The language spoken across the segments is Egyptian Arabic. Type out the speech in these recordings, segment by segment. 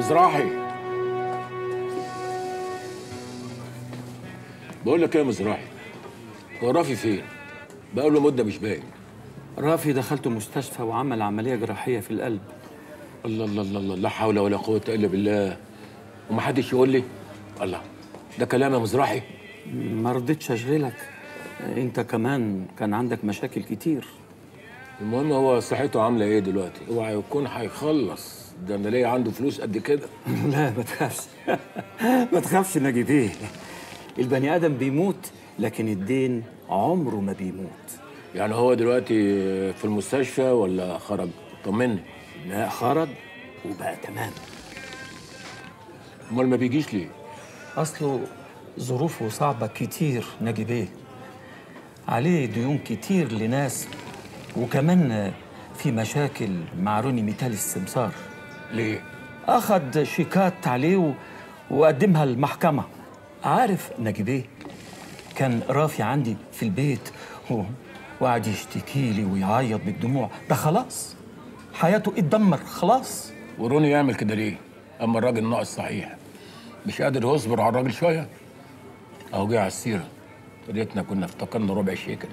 مزراحي بقول لك ايه يا مزراحي هو رافي فين؟ بقاله مده مش باين رافي دخلته مستشفى وعمل عملية جراحية في القلب الله الله الله الله لا حول ولا قوه الا بالله ومحدش يقول لي الله ده كلام يا مزراحي ما رضيتش اشغلك انت كمان كان عندك مشاكل كتير المهم هو صحته عامله ايه دلوقتي؟ اوعى يكون هيخلص ده انا ليا عنده فلوس قد كده لا ما تخافش ما تخافش نجي بيه البني ادم بيموت لكن الدين عمره ما بيموت يعني هو دلوقتي في المستشفى ولا خرج؟ طمني لا خرج وبقى تمام امال ما بيجيش ليه؟ اصله ظروفه صعبة كتير نجي بيه عليه ديون كتير لناس وكمان في مشاكل مع روني ميتال السمسار ليه؟ أخد شيكات عليه و... وقدمها المحكمة عارف نجي بيه كان رافي عندي في البيت و... وقعد يشتكي لي ويعيط بالدموع ده خلاص حياته اتدمر خلاص وروني يعمل كده ليه؟ اما الراجل ناقص صحيح مش قادر يصبر على الراجل شويه اهو جه على السيره يا ريتنا كنا افتكرنا ربع شيكل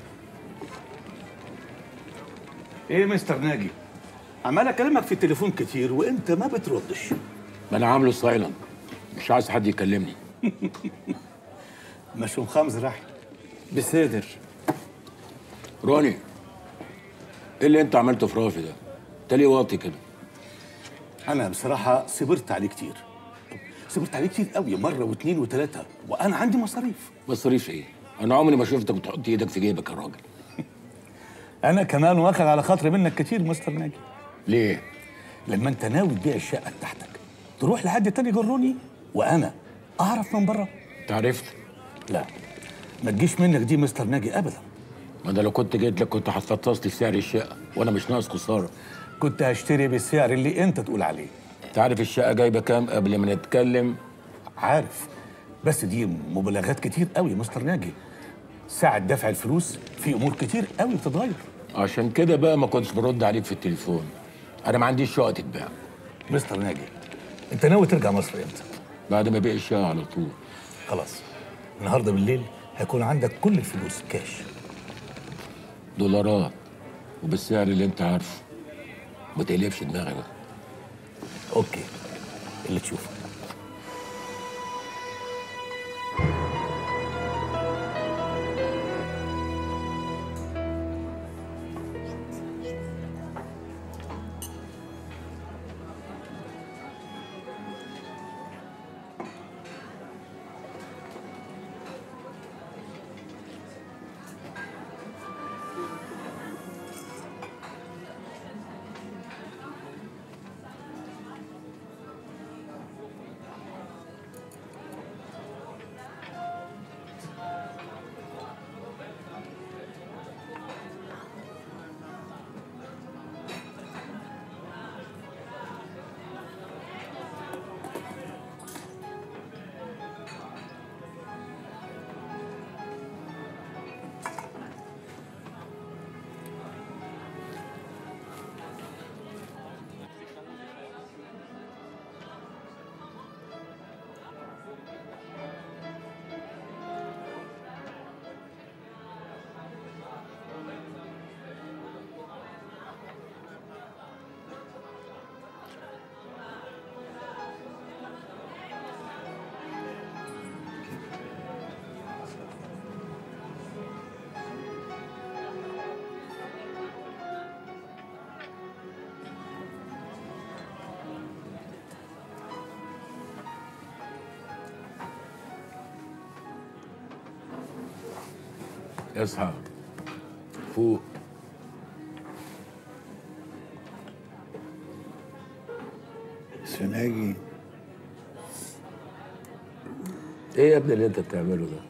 ايه مستر ناجي عمال اكلمك في التليفون كتير وانت ما بتردش ما انا عامله سايلنت مش عايز حد يكلمني مش خمس راح بصدر روني ايه اللي انت عملته في رافي ده؟ انت ليه واطي كده؟ انا بصراحه صبرت عليه كتير صبرت عليه كتير قوي مره واثنين وثلاثه وانا عندي مصاريف مصاريف ايه؟ انا عمري ما شفتك بتحط ايدك في جيبك يا راجل انا كمان واخد على خاطري منك كتير مستر ناجي ليه؟ لما انت ناوي تبيع الشقه بتاعتك تروح لحد تاني جروني وانا اعرف من بره انت عرفت؟ لا ما تجيش منك دي مستر ناجي ابدا ما انا لو كنت جيت لك كنت هتفطس لي سعر الشقه وانا مش ناقص خساره كنت هشتري بالسعر اللي انت تقول عليه انت عارف الشقه جايبه كام قبل ما نتكلم عارف بس دي مبالغات كتير قوي مستر ناجي ساعة دفع الفلوس في امور كتير قوي بتتغير عشان كده بقى ما كنتش برد عليك في التليفون انا ما عنديش شقه تتباع مستر ناجي انت ناوي ترجع مصر امتى بعد ما بيع الشقه على طول خلاص النهارده بالليل هيكون عندك كل الفلوس كاش دولارات وبالسعر اللي انت عارفه ما تقلبش دماغك اوكي اللي تشوفه اصحى فوق سناجي ايه يا ابني اللي انت بتعمله ده؟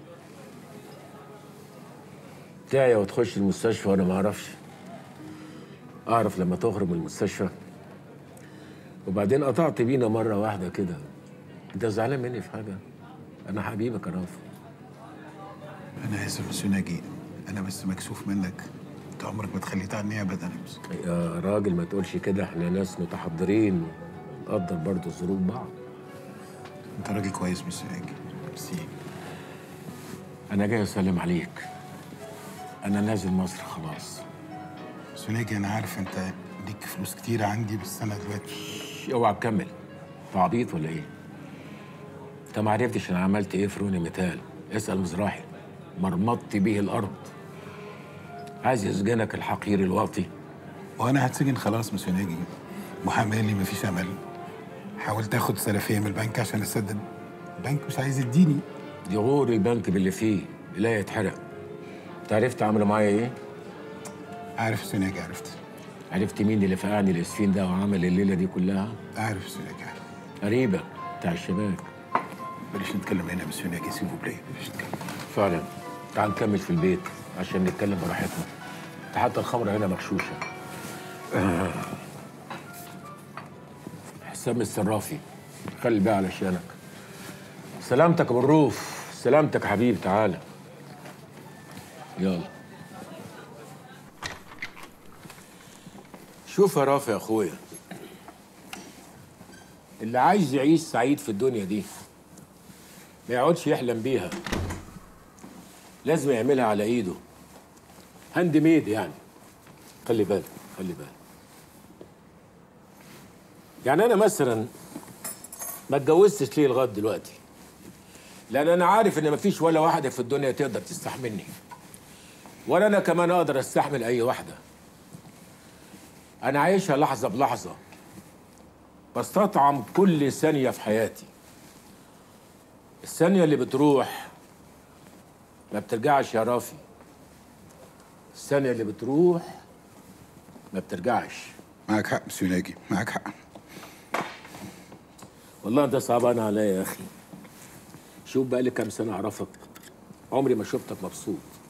تعيا وتخش المستشفى وانا ما اعرفش اعرف لما تخرج من المستشفى وبعدين قطعت بينا مره واحده كده انت زعلان مني في حاجه انا حبيبك يا رافع انا اسف يا سناجي انا بس مكسوف منك انت عمرك ما تخليت عني ابدا يا راجل ما تقولش كده احنا ناس متحضرين نقدر برضه ظروف بعض انت راجل كويس مسيو ناجي ميرسي انا جاي اسلم عليك انا نازل مصر خلاص مسيو ناجي انا عارف انت ليك فلوس كتيرة عندي بس انا دلوقتي اوعى تكمل انت عبيط ولا ايه انت ما عرفتش انا عملت ايه في روني ميتال اسال مزراحي مرمطت بيه الارض عايز يسجنك الحقير الواطي وانا هتسجن خلاص مسيو ناجي محامي قال لي مفيش امل حاولت اخد سلفيه من البنك عشان اسدد البنك مش عايز يديني دي غور البنك باللي فيه لا يتحرق انت عرفت عملوا معايا ايه عارف مسيو ناجي عرفت عرفت مين اللي فقعني الاسفين ده وعمل الليله دي كلها عارف مسيو ناجي عارف قريبك بتاع الشباب بلاش نتكلم هنا مسيو ناجي سيبو بلاي بلاش نتكلم فعلا تعال نكمل في البيت عشان نتكلم براحتنا ده حتى الخمرة هنا مغشوشة آه. حسام الصرافي خلي بقى علشانك سلامتك يا ابو الروف سلامتك يا حبيبي تعالى يلا شوف يا رافي يا اخويا اللي عايز يعيش سعيد في الدنيا دي ما يقعدش يحلم بيها لازم يعملها على ايده هاند ميد يعني خلي بالك خلي بالك يعني انا مثلا ما اتجوزتش ليه لغايه دلوقتي لان انا عارف ان مفيش ولا واحده في الدنيا تقدر تستحملني ولا انا كمان اقدر استحمل اي واحده انا عايشها لحظه بلحظه بستطعم كل ثانيه في حياتي الثانيه اللي بتروح ما بترجعش يا رافي الثانية اللي بتروح ما بترجعش معاك حق مسيو ناجي معاك حق والله انت صعبان عليا يا اخي شوف بقى لي كام سنة اعرفك عمري ما شفتك مبسوط